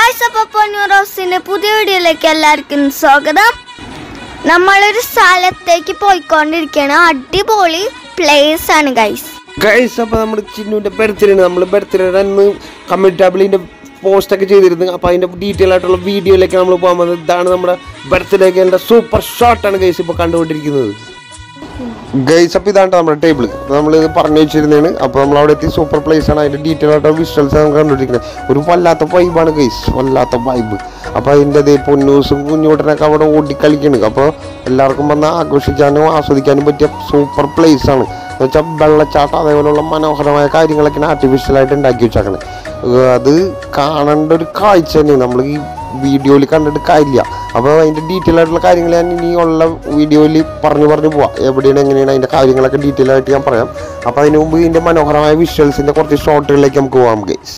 guys അപ്പൊ പൊന്നൂർ ഹൗസിന്റെ പുതിയ വീഡിയോയിലേക്ക് എല്ലാവർക്കും സ്വാഗതം നമ്മളൊരു സ്ഥലത്തേക്ക് പോയിക്കൊണ്ടിരിക്കുകയാണ് അടിപൊളി പ്ലേസ് ആണ് ഗൈസ് ഗൈസ് അപ്പോൾ നമ്മുടെ ചിന്നുവിൻ്റെ ബർത്ത്ഡേ ആണ് നമ്മൾ ബർത്ത്ഡേ അന്ന് കമ്മിറ്റാബിളിൻ്റെ പോസ്റ്റൊക്കെ ചെയ്തിരുന്നു അപ്പോൾ അതിൻ്റെ ഡീറ്റെയിൽ ആയിട്ടുള്ള വീഡിയോയിലേക്ക് നമ്മൾ പോകാൻ പോകുന്നത് ഇതാണ് നമ്മുടെ ബർത്ത്ഡേക്ക് എൻ്റെ സൂപ്പർ ഷോട്ടാണ് ഗൈസ് ഇപ്പോൾ കണ്ടുകൊണ്ടിരിക്കുന്നത് ഗൈസ് അപ്പോൾ ഇതാണ് നമ്മുടെ ടേബിൾ നമ്മൾ ഇത് പറഞ്ഞു വെച്ചിരുന്നതാണ് അപ്പോൾ നമ്മൾ അവിടെ എത്തി സൂപ്പർ പ്ലേസ് ആണ് അതിൻ്റെ ഡീറ്റെയിൽ ആയിട്ടുള്ള വിഷ്വൽസ് നമുക്ക് കണ്ടുകൊണ്ടിരിക്കുന്നത് ഒരു വല്ലാത്ത വൈബാണ് ഗൈസ് വല്ലാത്ത വൈബ് അപ്പോൾ അതിൻ്റെ അതേ പൊന്നൂസും കുഞ്ഞുകൂട്ടനൊക്കെ അവിടെ ഓടിക്കളിക്കുന്നു അപ്പോൾ എല്ലാവർക്കും വന്ന് ആഘോഷിക്കാനും ആസ്വദിക്കാനും പറ്റിയ സൂപ്പർ പ്ലേസ് ആണ് എന്ന് വെച്ചാൽ വെള്ളച്ചാട്ടം അതേപോലെയുള്ള മനോഹരമായ കാര്യങ്ങളൊക്കെ ആർട്ടിഫിഷ്യലായിട്ട് ഉണ്ടാക്കി വെച്ചേക്കണേ ഏഹ് അത് കാണേണ്ട ഒരു കാഴ്ച തന്നെയാണ് നമ്മൾ ഈ വീഡിയോയിൽ കണ്ടിട്ട് കാര്യമില്ല അപ്പോൾ അതിൻ്റെ ഡീറ്റെയിൽ ആയിട്ടുള്ള കാര്യങ്ങൾ ഞാൻ ഇനിയുള്ള വീഡിയോയിൽ പറഞ്ഞു പറഞ്ഞു പോവാം എവിടെയാണ് എങ്ങനെയാണ് അതിൻ്റെ കാര്യങ്ങളൊക്കെ ഡീറ്റെയിൽ ആയിട്ട് ഞാൻ പറയാം അപ്പോൾ അതിന് മുമ്പ് ഇതിൻ്റെ മനോഹരമായ വിഷ്വൽസിൻ്റെ കുറച്ച് ഷോട്ടുകളിലേക്ക് നമുക്ക് പോകാം ഗൈസ്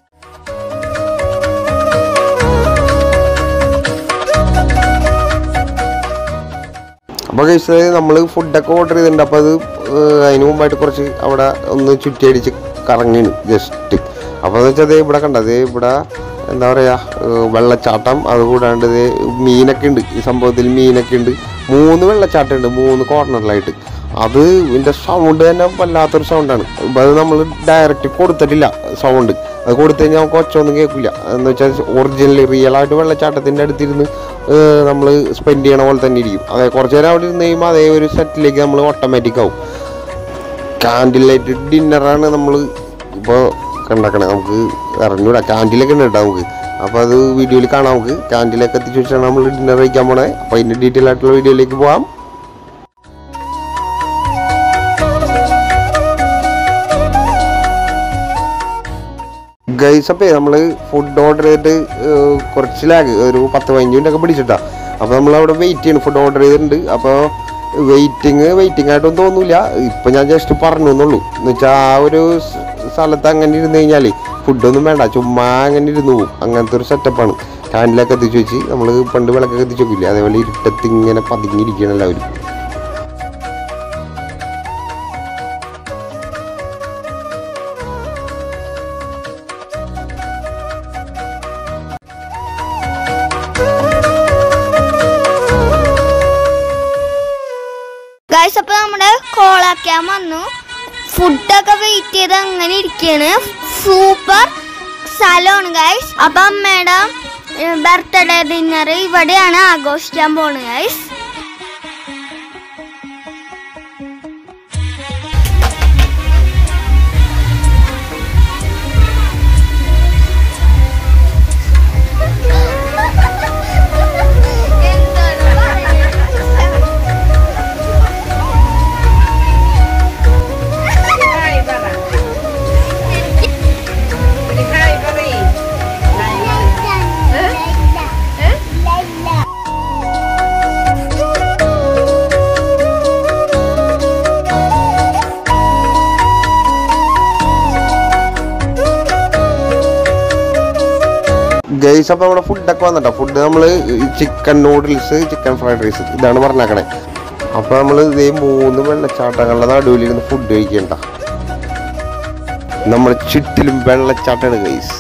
അപ്പോൾ കഴിച്ചത് നമ്മൾ ഫുഡൊക്കെ ഓർഡർ ചെയ്തിട്ടുണ്ട് അപ്പോൾ അത് ഏഹ്, അതിന് മുമ്പായിട്ട് കുറച്ച് അവിടെ ഒന്ന് ചുറ്റിയടിച്ച് കറങ്ങിണ് ജസ്റ്റ് അപ്പോൾ എന്ന് വെച്ചാൽ ഇവിടെ കണ്ടത് ഇവിടെ എന്താ പറയുക ഏഹ്, വെള്ളച്ചാട്ടം അതുകൂടാണ്ട് ദേ മീനൊക്കെ ഉണ്ട് ഈ സംഭവത്തിൽ മീനൊക്കെ ഉണ്ട് മൂന്ന് വെള്ളച്ചാട്ടം ഉണ്ട് മൂന്ന് കോർണറിലായിട്ട് അത് ഇതിൻ്റെ സൗണ്ട് തന്നെ വല്ലാത്തൊരു സൗണ്ടാണ് അത് നമ്മൾ ഡയറക്റ്റ് കൊടുത്തിട്ടില്ല സൗണ്ട് അത് കൊടുത്തു കഴിഞ്ഞാൽ നമുക്ക് ഒച്ചയൊന്നും കേൾക്കില്ല എന്ന് വെച്ചാൽ ഒറിജിനലി റിയൽ ആയിട്ട് വെള്ളച്ചാട്ടത്തിൻ്റെ അടുത്തിരുന്ന് നമ്മൾ സ്പെൻഡ് ചെയ്യണ പോലെ തന്നെ ഇരിക്കും അതെ കുറച്ച് നേരം അവിടെ ഇരുന്ന് കഴിയുമ്പോൾ അതേ ഒരു സെറ്റിലേക്ക് നമ്മൾ ഓട്ടോമാറ്റിക് ആവും കാൻഡിൽ ലൈറ്റ് ഡിന്നറാണ് നമ്മൾ ഇപ്പോൾ കണ്ടാക്കണേ നമുക്ക് അറിഞ്ഞൂടാ കാൻഡിലൊക്കെ ഉണ്ട് കേട്ടോ നമുക്ക് അപ്പോൾ അത് വീഡിയോയിൽ കാണാം നമുക്ക് കാൻഡിലൊക്കെ എത്തിച്ച് വെച്ചാണ് നമ്മൾ ഡിന്നർ കഴിക്കാൻ പോണേ അപ്പോൾ അതിൻ്റെ ഡീറ്റെയിൽ ആയിട്ടുള്ള വീഡിയോയിലേക്ക് പോകാം ഗൈസ് അപ്പേ നമ്മൾ ഫുഡ് ഓർഡർ ചെയ്തിട്ട് ഏഹ്, കുറച്ച് ലാഗ് ഒരു പത്ത് പതിനഞ്ച് മിനിറ്റ് ഒക്കെ പിടിച്ചിട്ടാ അപ്പോൾ നമ്മൾ അവിടെ വെയിറ്റ് ചെയ്യണം ഫുഡ് ഓർഡർ ചെയ്തിട്ടുണ്ട് അപ്പോൾ വെയിറ്റിംഗ് വെയിറ്റിംഗ് ആയിട്ടൊന്നും തോന്നൂല ഇപ്പം ഞാൻ ജസ്റ്റ് പറഞ്ഞു എന്നുള്ളൂ എന്ന് വെച്ചാൽ ആ ഒരു സ് സ്ഥലത്ത് അങ്ങനെ ഇരുന്ന് കഴിഞ്ഞാൽ ഫുഡൊന്നും വേണ്ട ചുമ്മാ അങ്ങനെ ഇരുന്ന് പോകും അങ്ങനത്തെ ഒരു സെറ്റപ്പാണ് കാൻഡിലൊക്കെ എത്തിച്ച് വെച്ച് നമ്മൾ പണ്ട് വിളക്കൊക്കെ എത്തിച്ച് വെക്കില്ലേ അതേപോലെ ഇരുട്ടത്ത് ഇങ്ങനെ പതുങ്ങിയിരിക്കണം എല്ലാവരും ഗൈസ് അപ്പൊ നമ്മുടെ കോളാക്കാൻ വന്നു ഫുഡൊക്കെ വെയിറ്റ് ചെയ്ത് അങ്ങനെ ഇരിക്കുകയാണ് സൂപ്പർ സ്ഥലമാണ് ഗൈസ് അപ്പൊ അമ്മയുടെ ബർത്ത്ഡേ ഡിന്നർ ഇവിടെയാണ് ആഘോഷിക്കാൻ പോണത് ഗൈസ് ഗൈസ് അപ്പോൾ നമ്മുടെ ഫുഡൊക്കെ വന്നിട്ടോ ഫുഡ് നമ്മൾ chicken noodles chicken fried rice ഇതാണ് പറഞ്ഞേക്കണേ അപ്പോൾ നമ്മൾ ഇതേ മൂന്ന് വെള്ളച്ചാട്ടങ്ങളുടെ നടുവിലിരുന്ന് ഫുഡ് കഴിക്കണ്ട നമ്മുടെ ചുറ്റിലും വെള്ളച്ചാട്ടമാണ് ഗൈസ്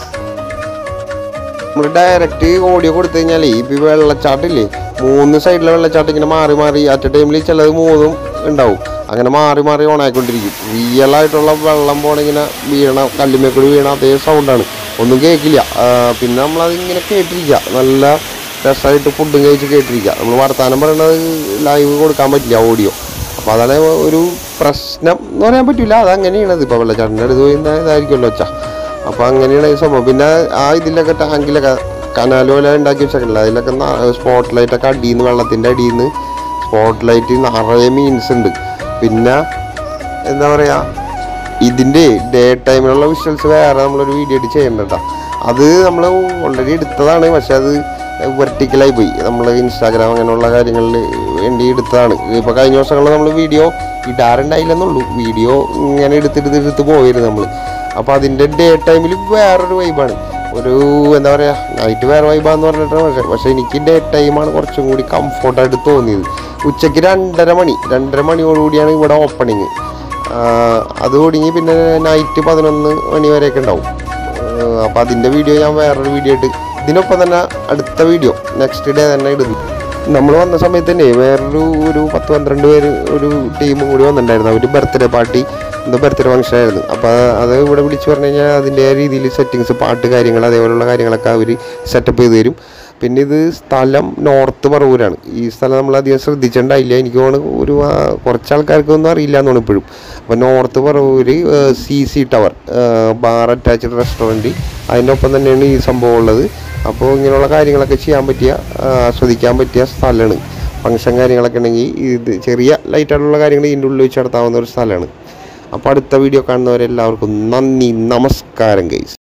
നമ്മൾ ഡയറക്റ്റ് ഓഡിയോ കൊടുത്തു കഴിഞ്ഞാലേ ഇപ്പം ഈ വെള്ളച്ചാട്ടില്ലേ മൂന്ന് സൈഡിലെ വെള്ളച്ചാട്ടം ഇങ്ങനെ മാറി മാറി അറ്റ് ടൈമിൽ ചിലത് മൂന്നും ഉണ്ടാവും അങ്ങനെ മാറി മാറി ഓണായിക്കൊണ്ടിരിക്കും റിയൽ ആയിട്ടുള്ള വെള്ളം പോണ ഇങ്ങനെ വീണ കല്ലുമേക്കൂടി വീണ അതേ സൗണ്ടാണ് ഒന്നും കേൾക്കില്ല ആ, പിന്നെ നമ്മളത് ഇങ്ങനെ കേട്ടിരിക്കുക നല്ല രസമായിട്ട് ഫുഡും കഴിച്ച് കേട്ടിരിക്കുക നമ്മൾ വർത്തമാനം പറയണത് ലൈവ് കൊടുക്കാൻ പറ്റില്ല ഓഡിയോ അപ്പോൾ അതാണ് ഒരു പ്രശ്നം എന്ന് പറയാൻ പറ്റില്ല അതങ്ങനെയാണത് ഇപ്പോൾ വെള്ളച്ചാട്ടിൻ്റെ അടുത്ത് പോയി ഇതാ- ഇതായിരിക്കുമല്ലോ ഒച്ച അപ്പോൾ അങ്ങനെയാണ് ഈ സംഭവം പിന്നെ ആ ഇതിലൊക്കെ ടാങ്കിലൊക്കെ കനാൽ പോലെ ഉണ്ടാക്കി വെച്ചേക്കില്ല അതിലൊക്കെ സ്പോട്ട് ലൈറ്റൊക്കെ അടിയിൽ നിന്ന് വെള്ളത്തിൻ്റെ അടിയിൽ നിന്ന് സ്പോട്ട് ലൈറ്റ് നിറയെ മീൻസ് ഉണ്ട് പിന്നെ എന്താ പറയുക ഇതിൻ്റെ ഡേ ടൈമിലുള്ള വിഷ്വൽസ് വേറെ നമ്മളൊരു വീഡിയോ ആയിട്ട് ചെയ്യണ്ട അത് നമ്മൾ ഓൾറെഡി എടുത്തതാണ് പക്ഷെ അത് വെർട്ടിക്കലായി പോയി നമ്മൾ ഇൻസ്റ്റാഗ്രാം അങ്ങനെയുള്ള കാര്യങ്ങളിൽ വേണ്ടി എടുത്തതാണ് ഇപ്പോൾ കഴിഞ്ഞ ദിവസങ്ങളിൽ നമ്മൾ വീഡിയോ ഇടാറുണ്ടായില്ലെന്നുള്ളൂ വീഡിയോ ഇങ്ങനെ എടുത്തെടുത്ത് എടുത്ത് പോയിരുന്നു നമ്മൾ അപ്പോൾ അതിൻ്റെ ഡേ ടൈമിൽ വേറൊരു വൈബാണ് ഒരു എന്താ പറയുക നൈറ്റ് വേറെ വൈബാന്ന് പറഞ്ഞിട്ടാണ് പക്ഷേ പക്ഷേ എനിക്ക് ഡേ ടൈമാണ് കുറച്ചും കൂടി കംഫർട്ടായിട്ട് തോന്നിയത് ഉച്ചയ്ക്ക് രണ്ടര മണി രണ്ടര മണിയോടുകൂടിയാണ് ഇവിടെ ഓപ്പണിങ് അത് തുടങ്ങി പിന്നെ നൈറ്റ് പതിനൊന്ന് മണി വരെയൊക്കെ ഉണ്ടാവും അപ്പോൾ അതിൻ്റെ വീഡിയോ ഞാൻ വേറൊരു വീഡിയോ ആയിട്ട് ഇതിനൊപ്പം തന്നെ അടുത്ത വീഡിയോ നെക്സ്റ്റ് ഡേ തന്നെ ഇടുന്നു നമ്മൾ വന്ന സമയത്ത് തന്നെ വേറൊരു ഒരു പത്ത് പന്ത്രണ്ട് പേര് ഒരു ടീമും കൂടി വന്നിട്ടുണ്ടായിരുന്നു അവർ ബർത്ത്ഡേ പാർട്ടി എന്തോ ബർത്ത്ഡേ ഫംഗ്ഷൻ ആയിരുന്നു അപ്പോൾ അത് ഇവിടെ വിളിച്ച് പറഞ്ഞു കഴിഞ്ഞാൽ അതിൻ്റെ രീതിയിൽ സെറ്റിങ്സ് പാട്ട് കാര്യങ്ങൾ അതേപോലുള്ള കാര്യങ്ങളൊക്കെ അവർ സെറ്റപ്പ് ചെയ്ത് തരും പിന്നെ ഇത് സ്ഥലം നോർത്ത് പറവൂരാണ് ഈ സ്ഥലം നമ്മൾ അധികം ശ്രദ്ധിച്ചിട്ടുണ്ടായില്ല എനിക്ക് തോന്നുന്നു ഒരു ആ, കുറച്ച് ആൾക്കാർക്കൊന്നും അറിയില്ല എന്നാണ് ഇപ്പോഴും അപ്പോൾ North Paravur C C tower bar attached restaurant അതിൻ്റെ ഒപ്പം തന്നെയാണ് ഈ സംഭവം ഉള്ളത് അപ്പോൾ ഇങ്ങനെയുള്ള കാര്യങ്ങളൊക്കെ ചെയ്യാൻ പറ്റിയ ആ, ആസ്വദിക്കാൻ പറ്റിയ സ്ഥലമാണ് ഫംഗ്ഷൻ കാര്യങ്ങളൊക്കെ ഉണ്ടെങ്കിൽ ഇത് ചെറിയ ലൈറ്റായിട്ടുള്ള കാര്യങ്ങൾ ഇതിൻ്റെ ഉള്ളിൽ വെച്ച് നടത്താവുന്ന ഒരു സ്ഥലമാണ് അപ്പോൾ അടുത്ത വീഡിയോ കാണുന്നവരെല്ലാവർക്കും നന്ദി നമസ്കാരം ഗൈസ്